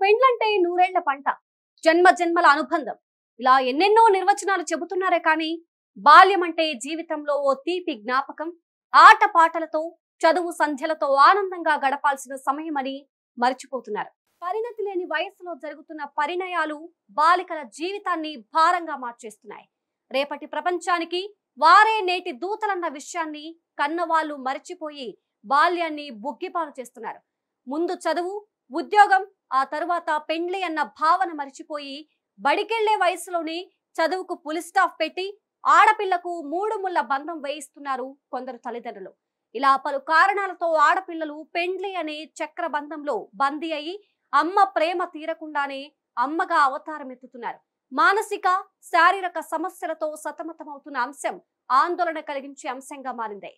పెండ్లంటే నూరేళ్ల పంట జన్మ జన్మల అనుబంధం ఇలా ఎన్నెన్నో నిర్వచనాలు చెబుతున్నారే కానీ బాల్యం అంటే జీవితంలో ఓ తీపి జ్ఞాపకం ఆట పాటలతో చదువు సంధ్యలతో ఆనందంగా గడపాల్సిన సమయమని మర్చిపోతున్నారు పరిణతి లేని వయసులో జరుగుతున్న పరిణయాలు బాలికల జీవితాన్ని భారంగా మార్చేస్తున్నాయి రేపటి ప్రపంచానికి వారే నేటి దూతలన్న విషయాన్ని కన్నవాళ్ళు మరిచిపోయి బాల్యాన్ని బుగ్గిపాలు చేస్తున్నారు ముందు చదువు ఉద్యోగం ఆ తరువాత పెండ్లి అన్న భావన మరిచిపోయి బడికెళ్లే వయసులోనే చదువుకు పులి స్టాఫ్ పెట్టి ఆడపిల్లకు మూడు ముళ్ళ బంధం వేయిస్తున్నారు కొందరు తల్లిదండ్రులు ఇలా పలు కారణాలతో ఆడపిల్లలు పెండ్లి అనే చక్ర బంధంలో బందీ అయి అమ్మ ప్రేమ తీరకుండానే అమ్మగా అవతారం ఎత్తుతున్నారు మానసిక శారీరక సమస్యలతో సతమతమవుతున్న అంశం ఆందోళన కలిగించే అంశంగా మారింది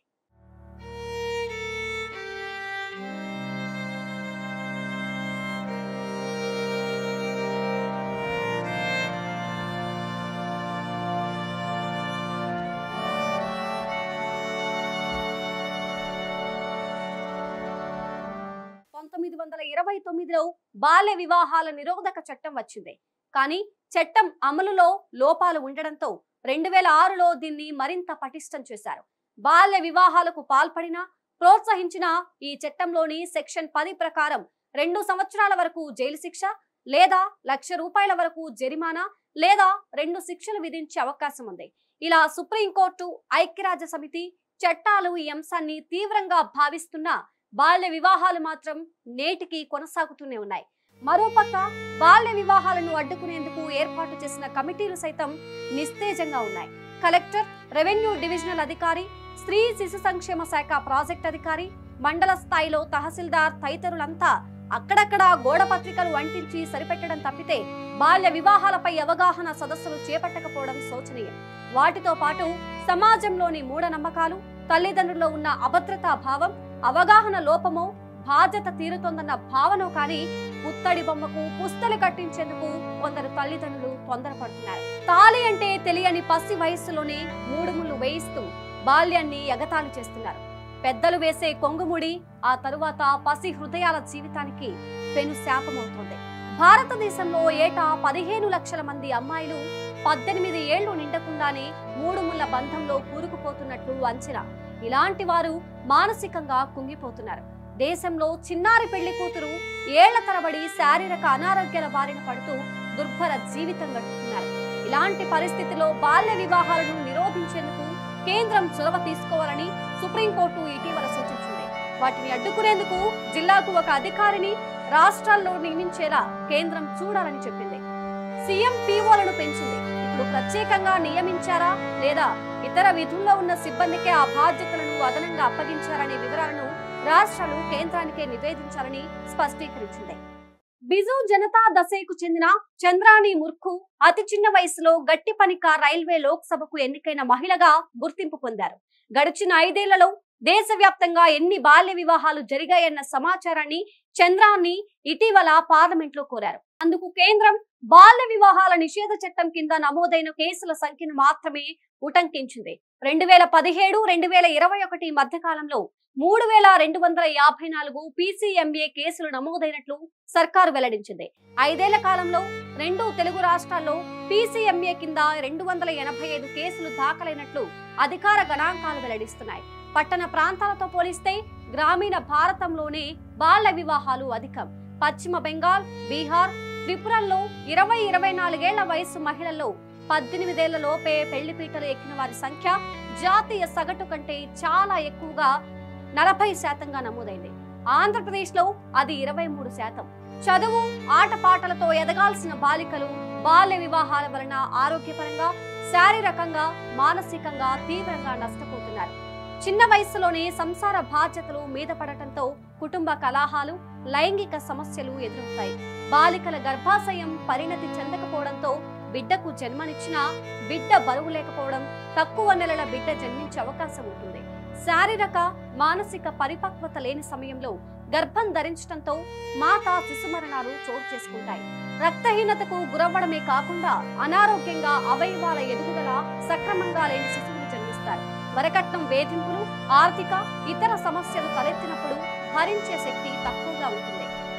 పంతొమ్మిది వందల ఇరవై తొమ్మిదిలో బాల్య వివాహాల నిరోధక చట్టం వచ్చింది కానీ చట్టం అమలులో లోపాలు ఉండడంతో రెండు వేల ఆరులో దీన్ని మరింత పటిష్టం చేశారు బాల్య వివాహాలకు పాల్పడిన ప్రోత్సహించిన ఈ చట్టంలోని సెక్షన్ పది ప్రకారం రెండు సంవత్సరాల వరకు జైలు శిక్ష లేదా లక్ష రూపాయల వరకు జరిమానా లేదా రెండు శిక్షలు విధించే అవకాశం ఉంది ఇలా సుప్రీంకోర్టు ఐక్యరాజ్య సమితి చట్టాలు ఈ అంశాన్ని తీవ్రంగా భావిస్తున్నా బాల్య వివాహాలు మాత్రం నేటికి కొనసాగుతూనే ఉన్నాయి మరోపక్క బాల్య వివాహాలను అడ్డుకునేందుకు ఏర్పాటు చేసిన కమిటీలు సైతం నిస్తేజంగా ఉన్నాయి కలెక్టర్ రెవెన్యూ డివిజనల్ అధికారి స్త్రీ శిశు సంక్షేమ శాఖ ప్రాజెక్ట్ అధికారి మండల స్థాయిలో తహసీల్దార్ తదితరులంతా అక్కడక్కడ గోడ పత్రికలు అంటించి సరిపెట్టడం తప్పితే బాల్య వివాహాలపై అవగాహన సదస్సులు చేపట్టకపోవడం శోచనీయం వాటితో పాటు సమాజంలోని మూఢనమ్మకాలు తల్లిదండ్రుల్లో ఉన్న అభద్రతా భావం అవగాహన లోపమో బాధ్యత తీరుతోందన్న భావనో కానీ పుత్తడి బొమ్మకు పుస్తలు కట్టించేందుకు కొందరు తల్లిదండ్రులు తొందరపడుతున్నారు తాళి అంటే తెలియని పసి వయస్సులోనే మూడు ముళ్ళు వేయిస్తూ బాల్యాన్ని ఎగతాళి చేస్తున్నారు పెద్దలు వేసే కొంగుముడి ఆ తరువాత పసి హృదయాల జీవితానికి పెను శాపమవుతోంది భారతదేశంలో ఏటా పదిహేను లక్షల మంది అమ్మాయిలు పద్దెనిమిది ఏళ్లు నిండకుండానే మూడు ముళ్ళ బంధంలో కూరుకుపోతున్నట్లు అంచనా ఇలాంటి వారు మానసికంగా కుంగిపోతున్నారు దేశంలో చిన్నారి పెళ్లి కూతురు ఏళ్ల తరబడి శారీరక అనారోగ్యాల బారిన పడుతూ దుర్భర జీవితం గడుపుతున్నారు ఇలాంటి పరిస్థితిలో బాల్య వివాహాలను నిరోధించేందుకు కేంద్రం చొరవ తీసుకోవాలని సుప్రీంకోర్టు ఇటీవల సూచించింది వాటిని అడ్డుకునేందుకు జిల్లాకు ఒక అధికారిని రాష్ట్రాల్లో నియమించేలా కేంద్రం చూడాలని చెప్పింది సీఎం పీఓలను పెంచింది ఇప్పుడు ప్రత్యేకంగా నియమించారా లేదా ఇతర విధుల్లో ఉన్న సిబ్బందికే ఆ బాధ్యతలను అదనంగా అప్పగించారనే వివరాలను రాష్ట్రాలు కేంద్రానికే నివేదించాలని స్పష్టీకరించింది బిజు జనతా దశకు చెందిన చంద్రాణి ముర్ఖు అతి చిన్న వయసులో గట్టి పనిక రైల్వే లోక్సభకు ఎన్నికైన మహిళగా గుర్తింపు పొందారు గడిచిన ఐదేళ్లలో దేశవ్యాప్తంగా ఎన్ని బాల్య వివాహాలు జరిగాయన్న సమాచారాన్ని చంద్రాన్ని ఇటీవల పార్లమెంట్ లో కోరారు అందుకు కేంద్రం బాల్య వివాహాల నిషేధ చట్టం కింద నమోదైన కేసుల సంఖ్యను మాత్రమే ఉటంకించింది రెండు వేల పదిహేడు రెండు వేల ఇరవై ఒకటి మధ్య కాలంలో మూడు వేల రెండు వందల యాభై నాలుగు పీసీఎంఏ కేసులు నమోదైనట్లు సర్కారు వెల్లడించింది ఐదేళ్ల కాలంలో రెండు తెలుగు రాష్ట్రాల్లో పీసీఎంఏ కింద రెండు వందల ఎనభై ఐదు కేసులు దాఖలైనట్లు అధికార గణాంకాలు వెల్లడిస్తున్నాయి పట్టణ ప్రాంతాలతో పోలిస్తే గ్రామీణ భారతంలోనే బాల్య వివాహాలు అధికం పశ్చిమ బెంగాల్ బీహార్ త్రిపురల్లో ఇరవై ఇరవై నాలుగేళ్ల వయసు మహిళల్లో పద్దెనిమిదేళ్ల లోపే పెళ్లి పీటలు ఎక్కిన వారి సంఖ్య జాతీయ సగటు కంటే చాలా ఎక్కువగా నలభై శాతంగా నమోదైంది ఆంధ్రప్రదేశ్ లో అది ఇరవై మూడు శాతం చదువు ఆటపాటలతో ఎదగాల్సిన బాలికలు బాల్య వివాహాల వలన ఆరోగ్యపరంగా శారీరకంగా మానసికంగా తీవ్రంగా నష్టపోతున్నారు చిన్న వయసులోనే సంసార బాధ్యతలు మీద పడటంతో కుటుంబ కలహాలు లైంగిక సమస్యలు ఎదురవుతాయి బాలికల గర్భాశయం పరిణతి చెందకపోవడంతో బిడ్డకు జన్మనిచ్చినా బిడ్డ బరువు లేకపోవడం తక్కువ నెలల బిడ్డ జన్మించే అవకాశం ఉంటుంది శారీరక మానసిక పరిపక్వత లేని సమయంలో గర్భం ధరించడంతో మాత శిశు మరణాలు చోటు చేసుకుంటాయి రక్తహీనతకు గురవ్వడమే కాకుండా అనారోగ్యంగా అవయవాల ఎదుగుదల సక్రమంగా లేని శిశువులు జన్మిస్తారు వరకట్నం వేధింపులు ఆర్థిక ఇతర సమస్యలు తలెత్తినప్పుడు భరించే శక్తి తక్కువగా ఉంటుంది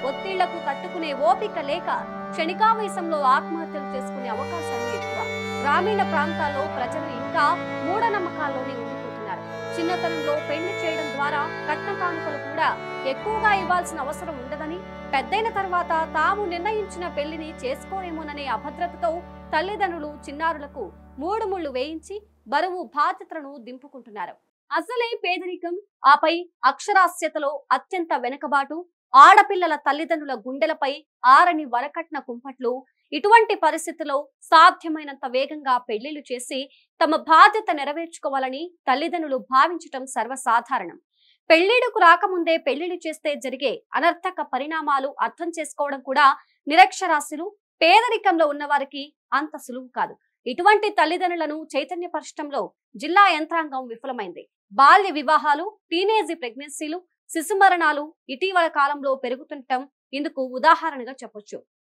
ఒత్తిళ్లకు తట్టుకునే ఓపిక లేక క్షణికావేశంలో ఆత్మహత్యలు చేసుకునే అవకాశాలు ఎక్కువ గ్రామీణ ప్రాంతాల్లో ప్రజలు ఇంకా మూఢనమ్మకాల్లోనే ఉండిపోతున్నారు చిన్నతనంలో పెళ్లి చేయడం ద్వారా కట్న కానుకలు కూడా ఎక్కువగా ఇవ్వాల్సిన అవసరం ఉండదని పెద్దయిన తర్వాత తాము నిర్ణయించిన పెళ్లిని చేసుకోరేమోననే అభద్రతతో తల్లిదండ్రులు చిన్నారులకు మూడు ముళ్ళు వేయించి బరువు బాధ్యతలను దింపుకుంటున్నారు అసలే పేదరికం ఆపై అక్షరాస్యతలో అత్యంత వెనుకబాటు ఆడపిల్లల తల్లిదండ్రుల గుండెలపై ఆరని వరకట్న కుంపట్లు ఇటువంటి పరిస్థితుల్లో సాధ్యమైనంత వేగంగా పెళ్లిళ్లు చేసి తమ బాధ్యత నెరవేర్చుకోవాలని తల్లిదండ్రులు భావించటం సర్వసాధారణం పెళ్లిడుకు రాకముందే పెళ్లిళ్లు చేస్తే జరిగే అనర్థక పరిణామాలు అర్థం చేసుకోవడం కూడా నిరక్షరాస్యులు పేదరికంలో ఉన్నవారికి అంత సులువు కాదు ఇటువంటి తల్లిదండ్రులను చైతన్యపరచడంలో జిల్లా యంత్రాంగం విఫలమైంది బాల్య వివాహాలు టీనేజీ ప్రెగ్నెన్సీలు శిశు మరణాలు ఇటీవల కాలంలో పెరుగుతుండటం ఇందుకు ఉదాహరణగా చెప్పొచ్చు